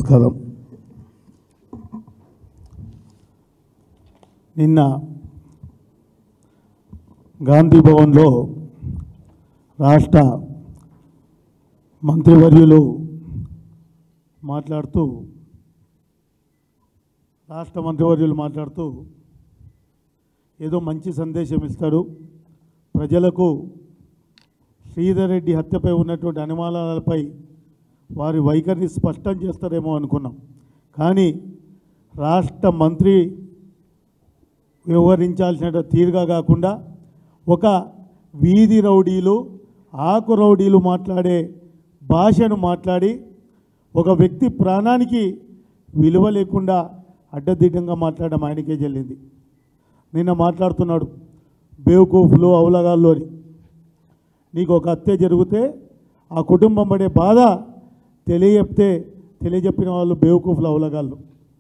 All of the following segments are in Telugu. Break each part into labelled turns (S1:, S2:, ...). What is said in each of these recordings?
S1: నమస్కారం నిన్న గాంధీ భవన్లో రాష్ట్ర మంత్రివర్యులు మాట్లాడుతూ రాష్ట్ర మంత్రివర్యులు మాట్లాడుతూ ఏదో మంచి సందేశం ఇస్తాడు ప్రజలకు శ్రీధర్ రెడ్డి హత్యపై ఉన్నటువంటి అనుమానాలపై వారి వైఖరిని స్పష్టం చేస్తారేమో అనుకున్నాం కానీ రాష్ట్ర మంత్రి వ్యవహరించాల్సిన తీరుగా కాకుండా ఒక వీధి రౌడీలు ఆకు రౌడీలు మాట్లాడే భాషను మాట్లాడి ఒక వ్యక్తి ప్రాణానికి విలువ లేకుండా అడ్డదిడ్డంగా మాట్లాడడం ఆయనకే చెల్లింది నిన్న మాట్లాడుతున్నాడు బేవకూఫ్లు అవలగాల్లో అని నీకు ఒక హత్య జరిగితే ఆ కుటుంబం పడే బాధ తెలియజెప్తే తెలియజెప్పిన వాళ్ళు బేవకూఫ్లు అవలగాళ్ళు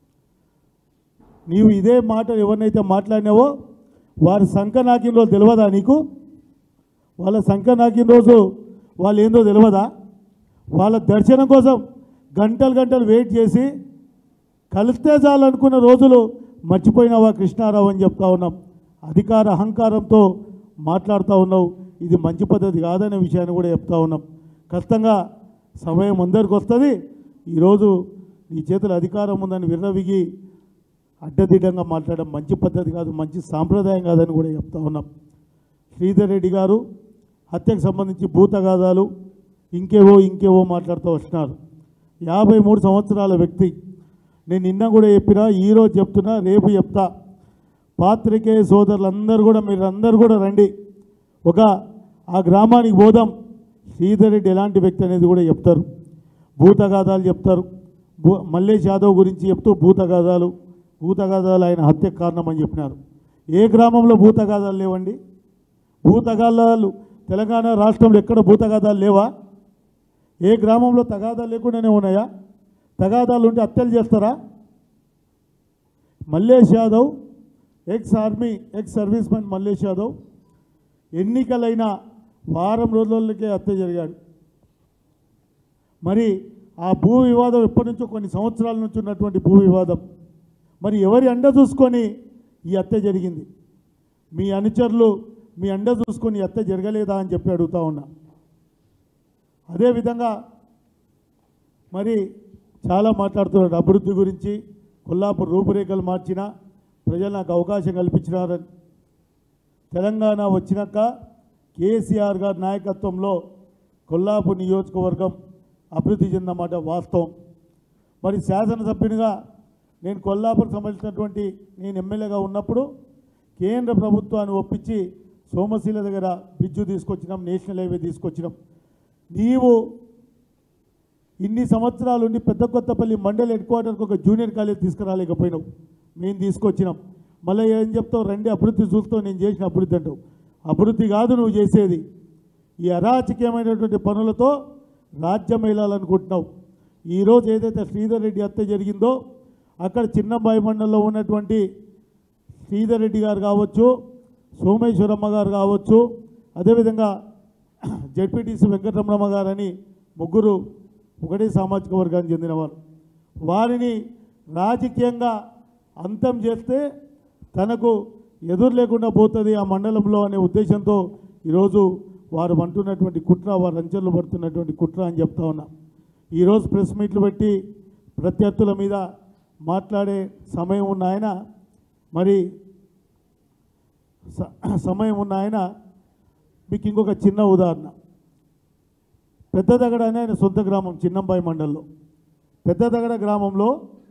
S1: నీవు ఇదే మాట ఎవరినైతే మాట్లాడినావో వారి సంఖ నాకిన రోజు తెలియదా నీకు వాళ్ళ సంఖ నాకిన రోజు వాళ్ళు ఏందో తెలియదా వాళ్ళ దర్శనం కోసం గంటలు గంటలు వెయిట్ చేసి కలిస్తే చాలనుకున్న రోజులు మర్చిపోయినావా కృష్ణారావు అని చెప్తా ఉన్నాం అధికార అహంకారంతో మాట్లాడుతూ ఉన్నావు ఇది మంచి పద్ధతి కాదనే విషయాన్ని కూడా చెప్తా ఉన్నాం ఖచ్చితంగా సమయం అందరికి వస్తుంది ఈరోజు నీ చేతుల అధికారం ఉందని విర్రవిగి అడ్డదిడ్డంగా మాట్లాడడం మంచి పద్ధతి కాదు మంచి సాంప్రదాయం కాదని కూడా చెప్తా ఉన్నాం శ్రీధర్ రెడ్డి గారు హత్యకు సంబంధించి భూతగాథాలు ఇంకేవో ఇంకేవో మాట్లాడుతూ వస్తున్నారు యాభై మూడు సంవత్సరాల వ్యక్తి నేను నిన్న కూడా చెప్పినా ఈరోజు చెప్తున్నా రేపు చెప్తా పాత్రికేయ సోదరులందరూ కూడా మీరు అందరూ కూడా రండి ఒక ఆ గ్రామానికి పోదాం శ్రీధర్ రెడ్డి ఎలాంటి వ్యక్తి అనేది కూడా చెప్తారు భూతగాథాలు చెప్తారు భూ మల్లేష్ యాదవ్ గురించి చెప్తూ భూతగాథాలు భూతగాథాలు ఆయన హత్యకు కారణం అని చెప్పినారు ఏ గ్రామంలో భూతగాథాలు లేవండి భూతగాథాలు తెలంగాణ రాష్ట్రంలో ఎక్కడ భూతగాథాలు లేవా ఏ గ్రామంలో తగాదాలు లేకుండానే ఉన్నాయా తగాదాలు ఉంటే హత్యలు చేస్తారా Mallesh Yadav ex army ex service men Mallesh Yadav ఎన్నికలైన వారం రోజులకే హత్య జరిగాడు మరి ఆ భూ వివాదం ఎప్పటి నుంచో కొన్ని సంవత్సరాల నుంచి ఉన్నటువంటి భూ వివాదం మరి ఎవరి అండ చూసుకొని ఈ హత్య జరిగింది మీ అనుచరులు మీ అండ చూసుకొని ఈ హత్య జరగలేదా అని చెప్పి అడుగుతా ఉన్నా అదేవిధంగా మరి చాలా మాట్లాడుతున్నాడు అభివృద్ధి గురించి కొల్లాపూర్ రూపురేఖలు మార్చిన ప్రజలు నాకు అవకాశం కల్పించినారని తెలంగాణ వచ్చినాక కేసీఆర్ గారి నాయకత్వంలో కొల్లాపూర్ నియోజకవర్గం అభివృద్ధి చెందన్నమాట వాస్తవం మరి శాసనసభ్యునిగా నేను కొల్లాపూర్ సంబంధించినటువంటి నేను ఎమ్మెల్యేగా ఉన్నప్పుడు కేంద్ర ప్రభుత్వాన్ని ఒప్పించి సోమశీల దగ్గర బ్రిడ్జు తీసుకొచ్చినాం నేషనల్ హైవే తీసుకొచ్చినాం నీవు ఇన్ని సంవత్సరాలు ఉండి పెద్ద కొత్తపల్లి మండల్ హెడ్ క్వార్టర్కి ఒక జూనియర్ కాలేజ్ తీసుకురాలేకపోయినావు మేము తీసుకొచ్చినాం మళ్ళీ ఏం చెప్తావు రండి అభివృద్ధి చూస్తావు నేను చేసిన అభివృద్ధి అంటావు అభివృద్ధి కాదు నువ్వు చేసేది ఈ అరాచకీయమైనటువంటి పనులతో రాజ్యం వెళ్ళాలనుకుంటున్నావు ఈరోజు ఏదైతే శ్రీధర్ రెడ్డి హత్య జరిగిందో అక్కడ చిన్నబాయి మండలంలో ఉన్నటువంటి శ్రీధర్ రెడ్డి గారు కావచ్చు సోమేశ్వరమ్మ గారు కావచ్చు అదేవిధంగా జడ్పీటీసీ వెంకటరమణమ్మ గారని ముగ్గురు ఒకటే సామాజిక వర్గానికి చెందినవారు వారిని రాజకీయంగా అంతం చేస్తే తనకు ఎదురు లేకుండా పోతుంది ఆ మండలంలో అనే ఉద్దేశంతో ఈరోజు వారు అంటున్నటువంటి కుట్ర వారు అంచెలు పడుతున్నటువంటి కుట్ర అని చెప్తా ఉన్నా ఈరోజు ప్రెస్ మీట్లు పెట్టి ప్రత్యర్థుల మీద మాట్లాడే సమయం ఉన్న ఆయన మరి స- సమయం ఉన్న ఆయన మీకు ఇంకొక చిన్న ఉదాహరణ పెద్ద దగడ అనే ఆయన సొంత గ్రామం చిన్నంబాయి మండల్లో పెద్ద దగడ గ్రామంలో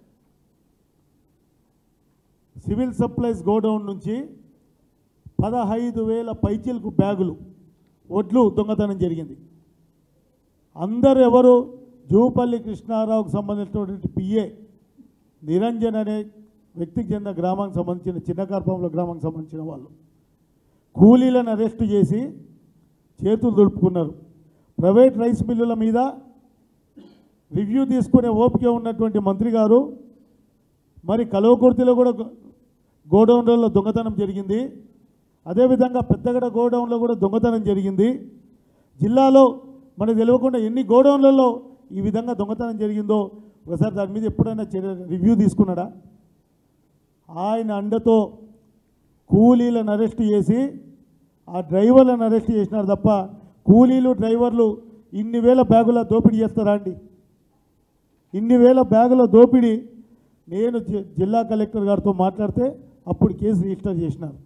S1: సివిల్ సప్లైస్ గోడౌన్ నుంచి పదహైదు వేల పైచీలకు బ్యాగులు ఒడ్లు దొంగతనం జరిగింది అందరు ఎవరు జూపల్లి కృష్ణారావుకు సంబంధించినటువంటి పిఏ నిరంజన్ అనే వ్యక్తికి చెందిన గ్రామానికి సంబంధించిన చిన్నకార్పంలో గ్రామానికి సంబంధించిన వాళ్ళు కూలీలను అరెస్టు చేసి చేతులు దులుపుకున్నారు ప్రైవేట్ రైస్ మిల్లుల మీద రివ్యూ తీసుకునే ఓపిక ఉన్నటువంటి మంత్రి గారు మరి కలవకుర్తిలో కూడా గో- గోడౌన్లలో దొంగతనం జరిగింది అదేవిధంగా పెద్దగడ గోడౌన్లో కూడా దొంగతనం జరిగింది జిల్లాలో మనకు తెలియకుండా ఎన్ని గోడౌన్లలో ఈ విధంగా దొంగతనం జరిగిందో ఒకసారి దాని మీద ఎప్పుడైనా చర్య రివ్యూ తీసుకున్నాడా ఆయన అండతో కూలీలను అరెస్ట్ చేసి ఆ డ్రైవర్లను అరెస్ట్ చేసినారు తప్ప కూలీలు డ్రైవర్లు ఇన్ని వేల బ్యాగుల దోపిడీ చేస్తారా అండి ఇన్ని వేల బ్యాగుల దోపిడీ నేను జి- జిల్లా కలెక్టర్ గారితో మాట్లాడితే అప్పుడు కేసు రిజిస్టర్ చేసినారు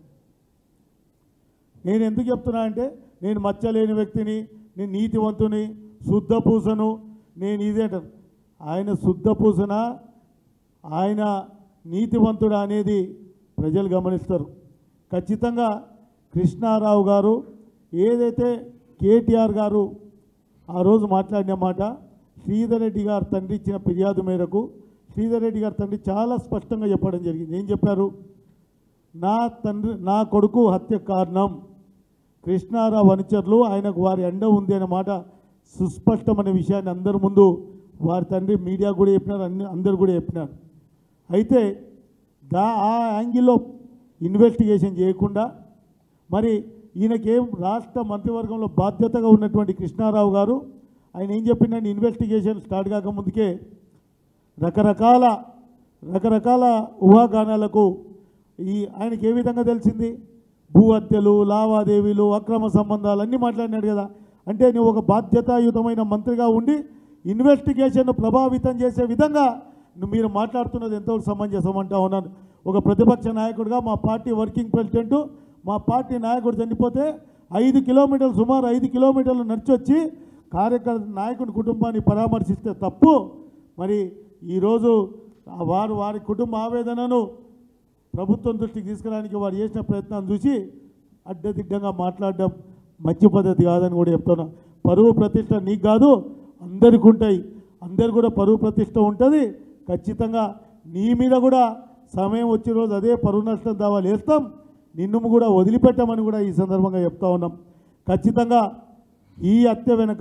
S1: నేను ఎందుకు చెప్తున్నా అంటే నేను మచ్చలేని వ్యక్తిని నేను నీతివంతుని శుద్ధ పూసను నేను ఇదే అంటాను ఆయన శుద్ధ పూసన ఆయన నీతివంతుడా అనేది ప్రజలు గమనిస్తారు ఖచ్చితంగా కృష్ణారావు గారు ఏదైతే కేటీఆర్ గారు ఆ రోజు మాట్లాడిన మాట శ్రీధర్ రెడ్డి గారు తండ్రి ఇచ్చిన ఫిర్యాదు మేరకు శ్రీధర్ రెడ్డి గారి తండ్రి చాలా స్పష్టంగా చెప్పడం జరిగింది ఏం చెప్పారు నా తండ్రి నా కొడుకు హత్య కారణం కృష్ణారావు అనుచరులు ఆయనకు వారి అండ ఉంది అనే మాట సుస్పష్టమైన విషయాన్ని అందరి ముందు వారి తండ్రి మీడియా కూడా చెప్పినారు అన్ని అందరు కూడా చెప్పినారు అయితే దా ఆ యాంగిల్లో ఇన్వెస్టిగేషన్ చేయకుండా మరి ఈయనకేం రాష్ట్ర మంత్రివర్గంలో బాధ్యతగా ఉన్నటువంటి కృష్ణారావు గారు ఆయన ఏం చెప్పిండంటే ఇన్వెస్టిగేషన్ స్టార్ట్ కాకముందుకే రకరకాల రకరకాల ఊహాగానాలకు ఈ ఆయనకి ఏ విధంగా తెలిసింది భూ హత్యలు లావాదేవీలు అక్రమ సంబంధాలు అన్నీ మాట్లాడినాడు కదా అంటే నువ్వు ఒక బాధ్యతాయుతమైన మంత్రిగా ఉండి ఇన్వెస్టిగేషన్ను ప్రభావితం చేసే విధంగా నువ్వు మీరు మాట్లాడుతున్నది ఎంతవరకు సమంజసం అంటా ఉన్నాను ఒక ప్రతిపక్ష నాయకుడిగా మా పార్టీ వర్కింగ్ ప్రెసిడెంట్ మా పార్టీ నాయకుడు చనిపోతే ఐదు కిలోమీటర్లు సుమారు ఐదు కిలోమీటర్లు నడిచొచ్చి కార్యకర్త నాయకుడి కుటుంబాన్ని పరామర్శిస్తే తప్పు మరి ఈరోజు ఆ వారు వారి కుటుంబ ఆవేదనను ప్రభుత్వం దృష్టికి తీసుకురావడానికి వారు చేసిన ప్రయత్నం చూసి అడ్డదిడ్డంగా మాట్లాడడం మంచి పద్ధతి కాదని కూడా చెప్తున్నా పరువు ప్రతిష్ట నీకు కాదు అందరికి ఉంటాయి అందరు కూడా పరువు ప్రతిష్ట ఉంటుంది ఖచ్చితంగా నీ మీద కూడా సమయం వచ్చే రోజు అదే పరువు నష్టం దావాలు వేస్తాం నిన్ను కూడా వదిలిపెట్టామని కూడా ఈ సందర్భంగా చెప్తా ఉన్నాం ఖచ్చితంగా ఈ హత్య వెనుక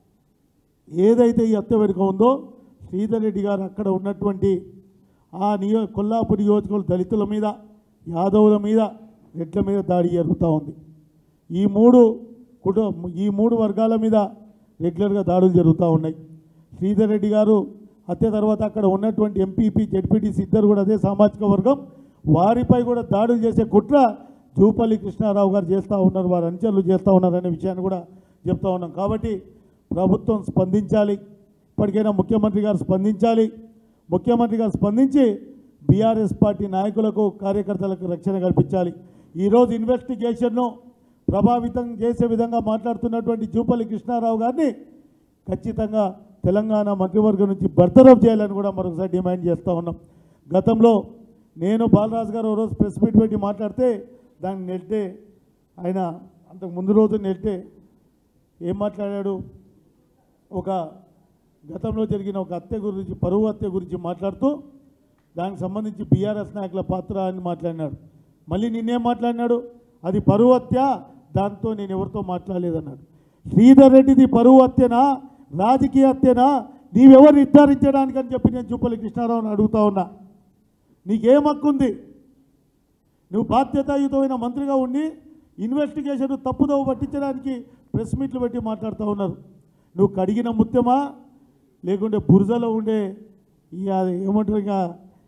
S1: ఏదైతే ఈ హత్య వెనుక ఉందో శ్రీధర్ రెడ్డి గారు అక్కడ ఉన్నటువంటి ఆ నియో కొల్లాపూర్ నియోజకవర్గ దళితుల మీద యాదవుల మీద రెడ్ల మీద దాడి జరుగుతూ ఉంది ఈ మూడు కుటుంబ ఈ మూడు వర్గాల మీద రెగ్యులర్గా దాడులు జరుగుతూ ఉన్నాయి శ్రీధర్ రెడ్డి గారు హత్య తర్వాత అక్కడ ఉన్నటువంటి ఎంపీపీ జెడ్పీటీసీ ఇద్దరు కూడా అదే సామాజిక వర్గం వారిపై కూడా దాడులు చేసే కుట్ర జూపల్లి కృష్ణారావు గారు చేస్తూ ఉన్నారు వారి అనుచరులు చేస్తూ ఉన్నారు అనే విషయాన్ని కూడా చెప్తా ఉన్నాం కాబట్టి ప్రభుత్వం స్పందించాలి ఇప్పటికైనా ముఖ్యమంత్రి గారు స్పందించాలి ముఖ్యమంత్రి గారు స్పందించి బీఆర్ఎస్ పార్టీ నాయకులకు కార్యకర్తలకు రక్షణ కల్పించాలి ఈరోజు ఇన్వెస్టిగేషన్ను ప్రభావితం చేసే విధంగా మాట్లాడుతున్నటువంటి జూపల్లి కృష్ణారావు గారిని ఖచ్చితంగా తెలంగాణ మంత్రివర్గం నుంచి బర్తరఫ్ చేయాలని కూడా మరొకసారి డిమాండ్ చేస్తూ ఉన్నాం గతంలో నేను బాలరాజు గారు ఓ రోజు ప్రెస్ మీట్ పెట్టి మాట్లాడితే దాన్ని నెట్టే ఆయన అంతకు ముందు రోజు నెట్టే ఏం మాట్లాడాడు ఒక గతంలో జరిగిన ఒక హత్య గురించి పరువు హత్య గురించి మాట్లాడుతూ దానికి సంబంధించి బీఆర్ఎస్ నాయకుల పాత్ర అని మాట్లాడినాడు మళ్ళీ నిన్నేం మాట్లాడినాడు అది పరువు హత్య దాంతో నేను ఎవరితో మాట్లాడలేదన్నాడు శ్రీధర్ రెడ్డిది పరువు హత్యనా రాజకీయ హత్యనా నీవెవరు నిర్ధారించడానికి అని చెప్పి నేను జూపల్లి కృష్ణారావుని అడుగుతా ఉన్నా నీకేం హక్కు ఉంది నువ్వు బాధ్యతాయుతమైన మంత్రిగా ఉండి ఇన్వెస్టిగేషన్ తప్పుదోవ పట్టించడానికి ప్రెస్ మీట్లు పెట్టి మాట్లాడుతూ ఉన్నారు నువ్వు కడిగిన ముత్యమా లేకుంటే బురదలో ఉండే ఈ అది ఏమంటారు ఇక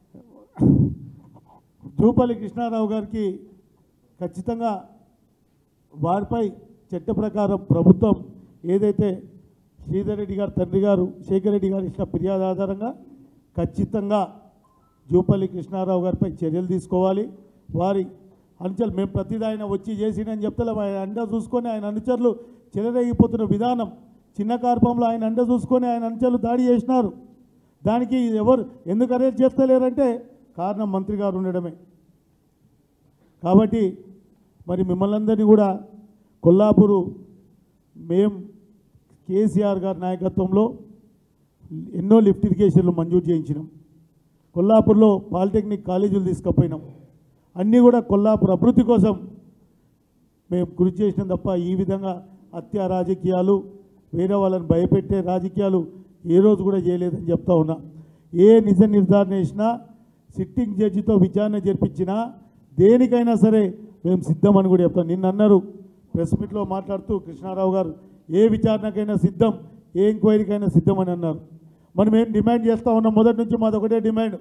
S1: జూపల్లి కృష్ణారావు గారికి ఖచ్చితంగా వారిపై చట్ట ప్రకారం ప్రభుత్వం ఏదైతే శ్రీధర్ రెడ్డి గారు తండ్రి గారు శేఖర్ రెడ్డి గారు ఇచ్చిన ఫిర్యాదు ఆధారంగా ఖచ్చితంగా జూపల్లి కృష్ణారావు గారిపై చర్యలు తీసుకోవాలి వారి అనుచరులు మేము ప్రతిదీ ఆయన వచ్చి చేసిండని చెప్తలేం ఆయన అండ చూసుకొని ఆయన అనుచరులు చెలరేగిపోతున్న విధానం చిన్న కార్పంలో ఆయన అండ చూసుకొని ఆయన అనుచరులు దాడి చేసినారు దానికి ఎవరు ఎందుకు అరెస్ట్ చేస్తలేరంటే కారణం మంత్రి గారు ఉండడమే కాబట్టి మరి మిమ్మల్ని అందరినీ కూడా కొల్లాపూరు మేం కేసీఆర్ గారి నాయకత్వంలో ఎన్నో లిఫ్ట్ ఇరిగేషన్లు మంజూరు చేయించినాం కొల్లాపూర్లో పాలిటెక్నిక్ కాలేజీలు తీసుకుపోయినాం అన్నీ కూడా కొల్లాపూర్ అభివృద్ధి కోసం మేము కృషి చేసినాం తప్ప ఈ విధంగా హత్య రాజకీయాలు వేరే వాళ్ళని భయపెట్టే రాజకీయాలు ఏ రోజు కూడా చేయలేదని చెప్తా ఉన్నా ఏ నిజ నిర్ధారణ చేసినా సిట్టింగ్ జడ్జితో విచారణ జరిపించినా దేనికైనా సరే మేము సిద్ధమని కూడా చెప్తాం నిన్న అన్నారు ప్రెస్ మీట్లో మాట్లాడుతూ కృష్ణారావు గారు ఏ విచారణకైనా సిద్ధం ఏ ఎంక్వైరీకైనా సిద్ధమని అన్నారు మనం ఏం డిమాండ్ చేస్తూ ఉన్నాం మొదటి నుంచి మాది ఒకటే డిమాండ్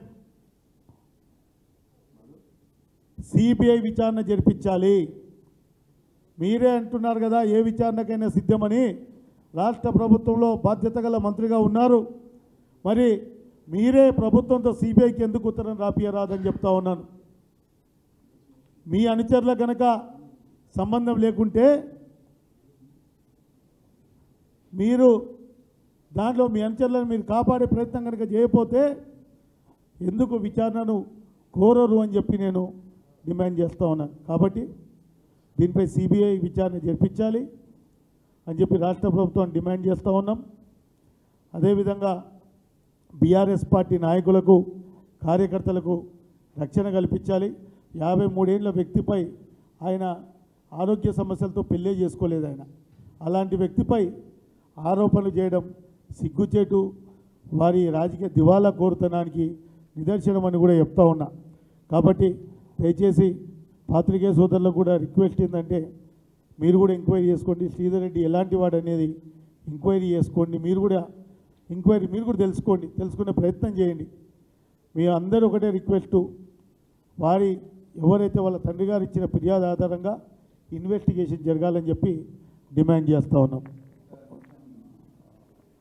S1: సిబిఐ విచారణ జరిపించాలి మీరే అంటున్నారు కదా ఏ విచారణకైనా సిద్ధమని రాష్ట్ర ప్రభుత్వంలో బాధ్యత గల మంత్రిగా ఉన్నారు మరి మీరే ప్రభుత్వంతో సిబిఐకి ఎందుకు ఉత్తరం రాపియరాదని చెప్తా ఉన్నాను మీ అనుచరుల గనక సంబంధం లేకుంటే మీరు దాంట్లో మీ అనుచరులను మీరు కాపాడే ప్రయత్నం కనుక చేయకపోతే ఎందుకు విచారణను కోరరు అని చెప్పి నేను డిమాండ్ చేస్తూ ఉన్నాను కాబట్టి దీనిపై సిబిఐ విచారణ జరిపించాలి అని చెప్పి రాష్ట్ర ప్రభుత్వం డిమాండ్ చేస్తూ ఉన్నాం అదేవిధంగా బీఆర్ఎస్ పార్టీ నాయకులకు కార్యకర్తలకు రక్షణ కల్పించాలి యాభై మూడేళ్ల వ్యక్తిపై ఆయన ఆరోగ్య సమస్యలతో పెళ్ళే చేసుకోలేదు ఆయన అలాంటి వ్యక్తిపై ఆరోపణలు చేయడం సిగ్గుచేటు వారి రాజకీయ దివాలా కోరుతనానికి నిదర్శనం అని కూడా చెప్తా ఉన్నా కాబట్టి దయచేసి పాత్రికేయ సోదరులకు కూడా రిక్వెస్ట్ ఏంటంటే మీరు కూడా ఎంక్వైరీ చేసుకోండి శ్రీధర్ రెడ్డి ఎలాంటి వాడు అనేది ఎంక్వైరీ చేసుకోండి మీరు కూడా ఎంక్వైరీ మీరు కూడా తెలుసుకోండి తెలుసుకునే ప్రయత్నం చేయండి మీ అందరూ ఒకటే రిక్వెస్టు వారి ఎవరైతే వాళ్ళ తండ్రి గారు ఇచ్చిన ఫిర్యాదు ఆధారంగా ఇన్వెస్టిగేషన్ జరగాలని చెప్పి డిమాండ్ చేస్తూ ఉన్నాం